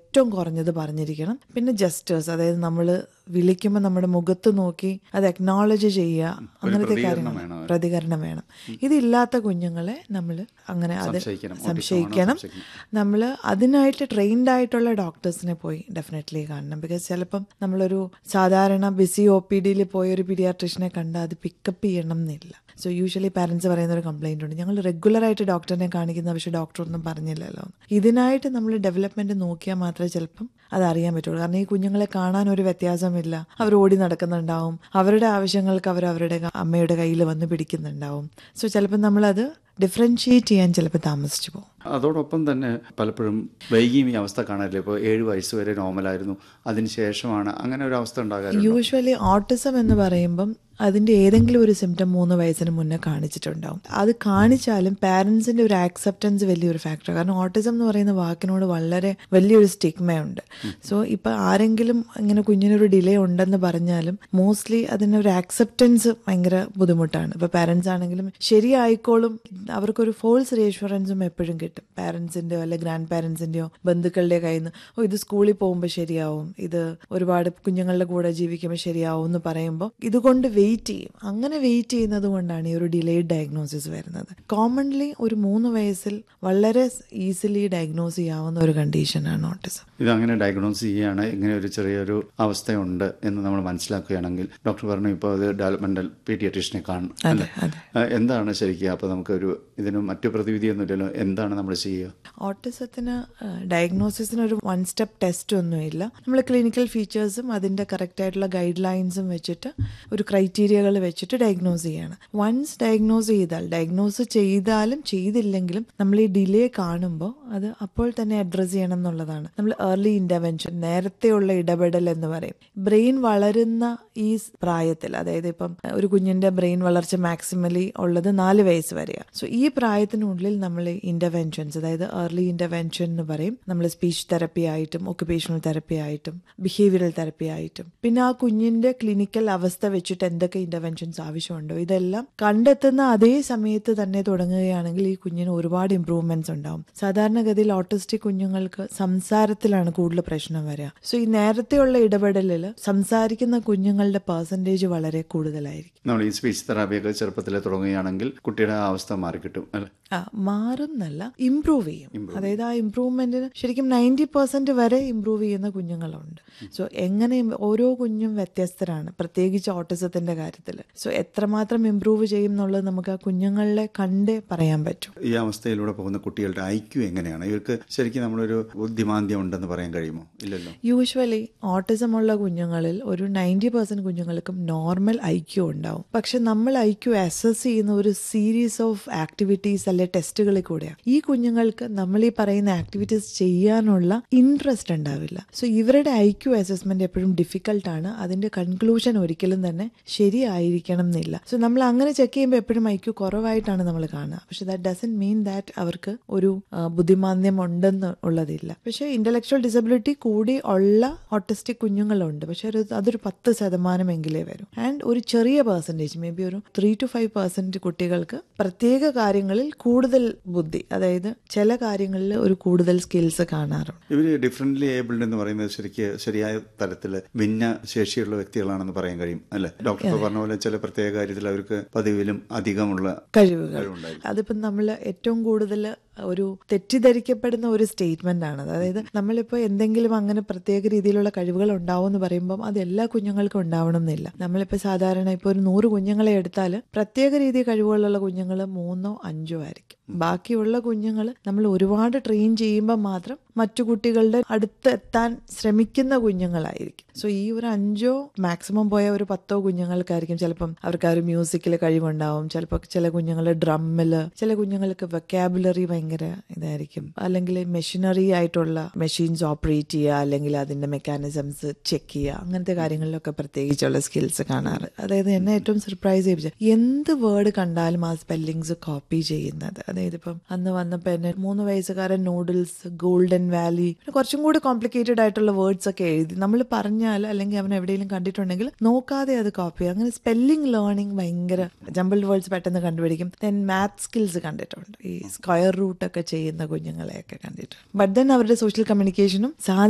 ഏറ്റവും കുറഞ്ഞത് പറഞ്ഞിരിക്കണം പിന്നെ ജസ്റ്റേഴ്സ് അതായത് നമ്മൾ വിളിക്കുമ്പോൾ നമ്മുടെ മുഖത്ത് നോക്കി അത് അക്നോളജ് ചെയ്യുക അങ്ങനത്തെ പ്രതികരണം കാര്യങ്ങൾ വേണം. പ്രതികരണം വേണം ഇതില്ലാത്ത കുഞ്ഞുങ്ങളെ നമ്മൾ അങ്ങനെ അത് സംശയിക്കണം. സംശയിക്കണം നമ്മൾ അതിനായിട്ട് ട്രെയിൻഡ് ആയിട്ടുള്ള ഡോക്ടേഴ്സിനെ പോയി ഡെഫിനറ്റ്ലി കാണണം ബിക്കോസ് ചിലപ്പം നമ്മളൊരു സാധാരണ ബിസി ഒ പി ഡിയിൽ പോയ ഒരു പീഡിയാട്രിഷനെ കണ്ടാൽ അത് പിക്കപ്പ് ചെയ്യണം എന്നില്ല സോ യൂഷ്വലി പാരൻസ് പറയുന്ന ഒരു കംപ്ലൈന്റ് ഉണ്ട് ഞങ്ങൾ റെഗുലർ ആയിട്ട് ഡോക്ടറിനെ കാണിക്കുന്ന പക്ഷേ ഡോക്ടർ ഒന്നും പറഞ്ഞില്ലല്ലോ എന്ന്. ഇതിനായിട്ട് നമ്മൾ ഡെവലപ്മെന്റ് നോക്കിയാൽ മാത്രമേ ചിലപ്പം അത് അറിയാൻ പറ്റുള്ളൂ കാരണം ഈ കുഞ്ഞുങ്ങളെ കാണാൻ ഒരു വ്യത്യാസമില്ല അവർ ഓടി നടക്കുന്നുണ്ടാവും അവരുടെ ആവശ്യങ്ങൾക്ക് അവർ അവരുടെ അമ്മയുടെ കയ്യിൽ വന്ന് പിടിക്കുന്നുണ്ടാവും സോ ചിലപ്പോൾ നമ്മളത് ഡിഫറൻഷിയേറ്റ് ചെയ്യാൻ ചിലപ്പോൾ താമസിച്ചു പോകും അതോടൊപ്പം തന്നെ പലപ്പോഴും വൈകിയും ഈ അവസ്ഥ കാണാറില്ല ഇപ്പോൾ ഏഴ് വയസ്സ് വരെ നോർമലായിരുന്നു അതിനുശേഷമാണ് അങ്ങനെ ഒരു അവസ്ഥ ഉണ്ടാകാറുണ്ട് യൂഷ്വലി ഓട്ടിസം എന്ന് പറയുമ്പം അതിന്റെ ഏതെങ്കിലും ഒരു സിംറ്റം മൂന്ന് വയസ്സിന് മുന്നേ കാണിച്ചിട്ടുണ്ടാവും അത് കാണിച്ചാലും പാരന്റ്സിന്റെ ഒരു ആക്സെപ്റ്റൻസ് വലിയൊരു ഫാക്ടർ കാരണം ഓട്ടിസം എന്ന് പറയുന്ന വാക്കിനോട് വളരെ വലിയൊരു സ്റ്റിഗ്മയുണ്ട് സോ ഇപ്പൊ ആരെങ്കിലും ഇങ്ങനെ കുഞ്ഞിനൊരു ഡിലേ ഉണ്ടെന്ന് പറഞ്ഞാലും മോസ്റ്റ്ലി അതിനൊരു ആക്സെപ്റ്റൻസ് ഭയങ്കര ബുദ്ധിമുട്ടാണ് ഇപ്പൊ പാരന്റ്സ് ആണെങ്കിലും ശരിയായിക്കോളും അവർക്കൊരു ഫോൾസ് റീഅഷുറൻസും എപ്പോഴും കിട്ടും പാരന്റ്സിന്റെയോ അല്ലെ ഗ്രാൻഡ് പാരന്റ്സിന്റെയോ ബന്ധുക്കളുടെ കയ്യിൽ നിന്ന് ഓ ഇത് സ്കൂളിൽ പോകുമ്പോൾ ശരിയാവും ഇത് ഒരുപാട് കുഞ്ഞുങ്ങളുടെ കൂടെ ജീവിക്കുമ്പോൾ ശരിയാവും എന്ന് പറയുമ്പോൾ ഇതുകൊണ്ട് വെയിറ്റ് ചെയ്യും അങ്ങനെ വെയിറ്റ് ചെയ്യുന്നത് കൊണ്ടാണ് ഈ ഒരു ഡിലേഡ് ഡയഗ്നോസിസ് വരുന്നത് കോമൺലി ഒരു മൂന്ന് വയസ്സിൽ വളരെ ഈസിലി ഡയഗ്നോസ് ചെയ്യാവുന്ന ഒരു കണ്ടീഷനാണ് ഓട്ടിസം ഇത് അങ്ങനെ ഡയഗ്നോസ് ചെയ്യുകയാണ് ഇങ്ങനെ ഒരു ചെറിയൊരു അവസ്ഥയുണ്ട് എന്ന് നമ്മൾ മനസ്സിലാക്കുകയാണെങ്കിൽ ഡോക്ടർ പറഞ്ഞു ഇപ്പോൾ അത് ഡെവലപ്മെന്റൽ പീഡിയട്രീഷനെ കാണും അല്ലേ ആ, എന്താണ് ശരിക്കും അപ്പോൾ നമുക്കൊരു ഇതിന് മറ്റു പ്രതിവിധിയൊന്നുമില്ലല്ലോ എന്താണ് നമ്മൾ ചെയ്യുക ഓട്ടിസത്തിന് ഡയഗ്നോസിസിന് ഒരു വൺ സ്റ്റെപ്പ് ടെസ്റ്റ് ഒന്നുമില്ല നമ്മൾ ക്ലിനിക്കൽ ഫീച്ചേഴ്സും അതിൻ്റെ കറക്റ്റ് ആയിട്ടുള്ള ഗൈഡ് ലൈൻസും വെച്ചിട്ട് ഒരു ക്രൈറ്റീരിയകൾ വെച്ചിട്ട് ഡയഗ്നോസ് ചെയ്യാണ് വൺസ് ഡയഗ്നോസ് ചെയ്താൽ ഡയഗ്നോസ് ചെയ്താലും ചെയ്തില്ലെങ്കിലും നമ്മൾ ഈ ഡിലേ കാണുമ്പോൾ അത് അപ്പോൾ തന്നെ അഡ്രസ്സ് ചെയ്യണം എന്നുള്ളതാണ് നമ്മൾ ഏർലി ഇന്റർവെൻഷൻ നേരത്തെയുള്ള ഇടപെടൽ എന്ന് പറയും ബ്രെയിൻ വളരുന്ന ഈ സ് പ്രായത്തിൽ അതായത് ഇപ്പം ഒരു കുഞ്ഞിന്റെ ബ്രെയിൻ വളർച്ച മാക്സിമലി ഉള്ളത് നാല് വയസ്സ് വരെയാണ് സോ ഈ പ്രായത്തിനുള്ളിൽ നമ്മൾ ഇന്റർവെൻഷൻസ് അതായത് ഏർലി ഇന്റർവെൻഷൻ എന്ന് പറയും നമ്മൾ സ്പീച്ച് തെറപ്പി ആയിട്ടും ഒക്കുപേഷണൽ തെറപ്പി ആയിട്ടും ബിഹേവിയറൽ തെറപ്പി ആയിട്ടും പിന്നെ ആ കുഞ്ഞിന്റെ ക്ലിനിക്കൽ അവസ്ഥ വെച്ചിട്ട് എന്തൊക്കെ ഇന്റർവെൻഷൻസ് ആവശ്യമുണ്ടോ ഇതെല്ലാം കണ്ടെത്തുന്ന അതേ സമയത്ത് തന്നെ തുടങ്ങുകയാണെങ്കിൽ ഈ കുഞ്ഞിന് ഒരുപാട് ഇമ്പ്രൂവ്മെന്റ്സ് ഉണ്ടാവും സാധാരണഗതിയിൽ ഓട്ടിസ്റ്റിക് കുഞ്ഞുങ്ങൾക്ക് സംസാരത്തിലാണ് കൂടുതൽ പ്രശ്നം വരിക സോ ഈ നേരത്തെയുള്ള ഇടപെടലിൽ സംസാരിക്കുന്ന കുഞ്ഞുങ്ങളുടെ പെർസെൻറ്റേജ് വളരെ കൂടുതലായിരിക്കും നമ്മൾ ഈ സ്പീച്ച് തെറാപ്പിയൊക്കെ ചെറുപ്പത്തിൽ തുടങ്ങുകയാണെങ്കിൽ കുട്ടിയുടെ ആ അവസ്ഥ മാറിക്കിട്ടും അല്ലേ ആ മാറുന്നല്ല ഇംപ്രൂവ് ചെയ്യും അതായത് ആ ഇംപ്രൂവ്മെന്റിന് ശരിക്കും നയൻറ്റി പെർസെന്റ് വരെ ഇംപ്രൂവ് ചെയ്യുന്ന കുഞ്ഞുങ്ങളുണ്ട് സോ എങ്ങനെ im- ഓരോ കുഞ്ഞും വ്യത്യസ്തരാണ് പ്രത്യേകിച്ച് ഓട്ടിസത്തിന്റെ കാര്യത്തിൽ സോ എത്രമാത്രം ഇംപ്രൂവ് ചെയ്യും എന്നുള്ളത് നമുക്ക് ആ കുഞ്ഞുങ്ങളെ കണ്ടേ പറയാൻ പറ്റും ഈ അവസ്ഥയിലൂടെ പോകുന്ന കുട്ടികളുടെ ഐക്യു എങ്ങനെയാണ് ഇവർക്ക് ശരിക്കും നമ്മളൊരു ബുദ്ധിമാന്ദ്യം ഉണ്ടെന്ന് പറയാൻ കഴിയുമോ ഇല്ലല്ലോ യൂഷ്വലി ഓട്ടിസം ഉള്ള കുഞ്ഞുങ്ങളിൽ ഒരു നയൻറ്റി പെർസെന്റ് കുഞ്ഞുങ്ങൾക്കും നോർമൽ ഐക്യു ഉണ്ടാവും പക്ഷെ നമ്മൾ ഐക്യു അസസ് ചെയ്യുന്ന ഒരു സീരീസ് ഓഫ് ആക്ടിവിറ്റീസ് അല്ലെ ടെസ്റ്റുകളിൽ കൂടെയാണ് ഈ കുഞ്ഞുങ്ങൾക്ക് നമ്മൾ ഈ പറയുന്ന ആക്ടിവിറ്റീസ് ചെയ്യാനുള്ള ഇൻട്രസ്റ്റ് ഉണ്ടാവില്ല സോ ഇവരുടെ ഐക്യു അസസ്മെന്റ് എപ്പോഴും ഡിഫിക്കൽട്ടാണ് അതിന്റെ കൺക്ലൂഷൻ ഒരിക്കലും തന്നെ ശരിയായിരിക്കണം എന്നില്ല സോ നമ്മൾ അങ്ങനെ ചെക്ക് ചെയ്യുമ്പോൾ എപ്പോഴും ഐക്യു കുറവായിട്ടാണ് നമ്മൾ കാണുക പക്ഷെ ദാറ്റ് ഡസൻ മീൻ ദാറ്റ് അവർക്ക് ഒരു ആ, ബുദ്ധിമാന്ദ്യം ഉണ്ടെന്ന് ഉള്ളതില്ല പക്ഷെ ഇന്റലക്ച്വൽ ഡിസബിലിറ്റി കൂടി ഉള്ള ഓട്ടിസ്റ്റിക് കുഞ്ഞുങ്ങളുണ്ട് പക്ഷെ ഒരു അതൊരു പത്ത് ശതമാനമെങ്കിലേ വരും ആൻഡ് ഒരു ചെറിയ പെർസെൻറ്റേജ് മേ ബി ഒരു ത്രീ ടു ഫൈവ് പെർസെന്റ് കുട്ടികൾക്ക് പ്രത്യേക കാര്യങ്ങളിൽ കൂടുതൽ ബുദ്ധി അതായത് ചില കാര്യങ്ങളിൽ ഒരു കൂടുതൽ സ്കിൽസ് കാണാറുണ്ട് ഇവർ ഡിഫറെന്റ്ലി ഏബിൾഡ് എന്ന് പറയുന്നത് ശരിക്ക് ശരിയായ തരത്തിൽ ഭിന്ന ശേഷിയുള്ള വ്യക്തികളാണെന്ന് പറയാൻ കഴിയും അല്ലെ ഡോക്ടർ ഇപ്പൊ പറഞ്ഞ പോലെ ചില പ്രത്യേക കാര്യത്തിൽ അവർക്ക് പതിവിലും അധികമുള്ള കഴിവുകൾ കഴിവുണ്ടായിരിക്കും. അതിപ്പം നമ്മൾ ഏറ്റവും കൂടുതൽ ഒരു തെറ്റിദ്ധരിക്കപ്പെടുന്ന ഒരു സ്റ്റേറ്റ്മെന്റ് ആണ് അതായത് നമ്മളിപ്പോൾ എന്തെങ്കിലും അങ്ങനെ പ്രത്യേക രീതിയിലുള്ള കഴിവുകൾ ഉണ്ടാവും എന്ന് പറയുമ്പം അത് എല്ലാ കുഞ്ഞുങ്ങൾക്കും ഉണ്ടാവണം എന്നില്ല നമ്മളിപ്പോൾ സാധാരണ ഇപ്പോൾ ഒരു നൂറ് കുഞ്ഞുങ്ങളെ എടുത്താൽ പ്രത്യേക രീതി കഴിവുകളുള്ള കുഞ്ഞുങ്ങൾ മൂന്നോ അഞ്ചോ ആയിരിക്കും ബാക്കിയുള്ള കുഞ്ഞുങ്ങൾ നമ്മൾ ഒരുപാട് ട്രെയിൻ ചെയ്യുമ്പോൾ മാത്രം മറ്റു കുട്ടികളുടെ അടുത്ത് എത്താൻ ശ്രമിക്കുന്ന കുഞ്ഞുങ്ങളായിരിക്കും സോ ഈ ഒരു അഞ്ചോ മാക്സിമം പോയ ഒരു പത്തോ കുഞ്ഞുങ്ങൾക്കായിരിക്കും ചിലപ്പം അവർക്ക് ആ ഒരു മ്യൂസിക്കിൽ കഴിവുണ്ടാവും ചിലപ്പോൾ ചില കുഞ്ഞുങ്ങൾ ഡ്രമ്മില് ചില കുഞ്ഞുങ്ങൾക്ക് വെക്കാബുലറി ഭയങ്കര ഇതായിരിക്കും അല്ലെങ്കിൽ മെഷീനറി ആയിട്ടുള്ള മെഷീൻസ് ഓപ്പറേറ്റ് ചെയ്യുക അല്ലെങ്കിൽ അതിന്റെ മെക്കാനിസംസ് ചെക്ക് ചെയ്യുക അങ്ങനത്തെ കാര്യങ്ങളിലൊക്കെ പ്രത്യേകിച്ചുള്ള സ്കിൽസ് കാണാറ് അതായത് എന്നെ ഏറ്റവും സർപ്രൈസ് ചെയ്യിപ്പിച്ച എന്ത് വേർഡ് കണ്ടാലും ആ സ്പെല്ലിങ്സ് കോപ്പി ചെയ്യുന്നത് അതായത് ഇപ്പം അന്ന് വന്നപ്പോൾ എന്നെ മൂന്ന് വയസ്സുകാരൻ നൂഡിൽസ് ഗോൾഡൻ വാലി പിന്നെ കുറച്ചും കൂടി കോംപ്ലിക്കേറ്റഡ് ആയിട്ടുള്ള വേർഡ്സ് ഒക്കെ എഴുതി നമ്മൾ പറഞ്ഞാൽ അല്ലെങ്കിൽ അവൻ എവിടെയെങ്കിലും കണ്ടിട്ടുണ്ടെങ്കിൽ നോക്കാതെ അത് കോപ്പി ചെയ്യും അങ്ങനെ സ്പെല്ലിംഗ് ലേണിംഗ് ഭയങ്കര ജമ്പിൾഡ് വേർഡ്സ് പെട്ടെന്ന് കണ്ടുപിടിക്കും ദെൻ മാത്ത് സ്കിൽസ് കണ്ടിട്ടുണ്ട് ഈ സ്ക്വയർ റൂട്ട് ഒക്കെ ചെയ്യുന്ന കുഞ്ഞുങ്ങളെയൊക്കെ കണ്ടിട്ടുണ്ട് ബട്ട് ദെൻ അവരുടെ സോഷ്യൽ കമ്മ്യൂണിക്കേഷനും